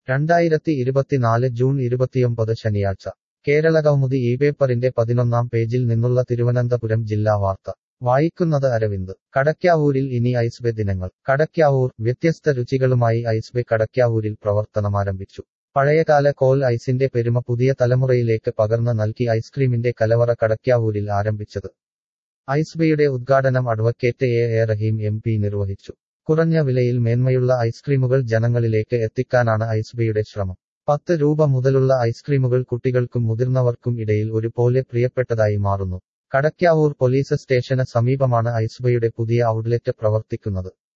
രണ്ടായിരത്തി ഇരുപത്തിനാല് ജൂൺ ഇരുപത്തിയൊമ്പത് ശനിയാഴ്ച കേരളകൗമുദി ഈ പേപ്പറിന്റെ പതിനൊന്നാം പേജിൽ നിന്നുള്ള തിരുവനന്തപുരം ജില്ലാ വാർത്ത വായിക്കുന്നത് അരവിന്ദ് കടയ്ക്കാവൂരിൽ ഇനി ഐസ്ബെ ദിനങ്ങൾ കടയ്ക്കാവൂർ വ്യത്യസ്ത രുചികളുമായി ഐസ്ബെ കടയ്ക്കാവൂരിൽ പ്രവർത്തനമാരംഭിച്ചു പഴയകാല കോൽ ഐസിന്റെ പെരുമ പുതിയ തലമുറയിലേക്ക് പകർന്ന് നൽകി ഐസ്ക്രീമിന്റെ കലവറ കടയ്ക്കാവൂരിൽ ആരംഭിച്ചത് ഐസ്ബെയുടെ ഉദ്ഘാടനം advocate A A Rahim M P നിർവഹിച്ചു കുറഞ്ഞ വിലയിൽ മേന്മയുള്ള ഐസ്ക്രീമുകൾ ജനങ്ങളിലേക്ക് എത്തിക്കാനാണ് ഐസ്ബെയുടെ ശ്രമം പത്ത് രൂപ മുതലുള്ള ഐസ്ക്രീമുകൾ കുട്ടികൾക്കും മുതിർന്നവർക്കും ഇടയിൽ ഒരുപോലെ പ്രിയപ്പെട്ടതായി മാറുന്നു കടയ്ക്കാവൂർ പോലീസ് സ്റ്റേഷന് സമീപമാണ് ഐസ്ബയുടെ പുതിയ ഔട്ട്ലെറ്റ് പ്രവർത്തിക്കുന്നത്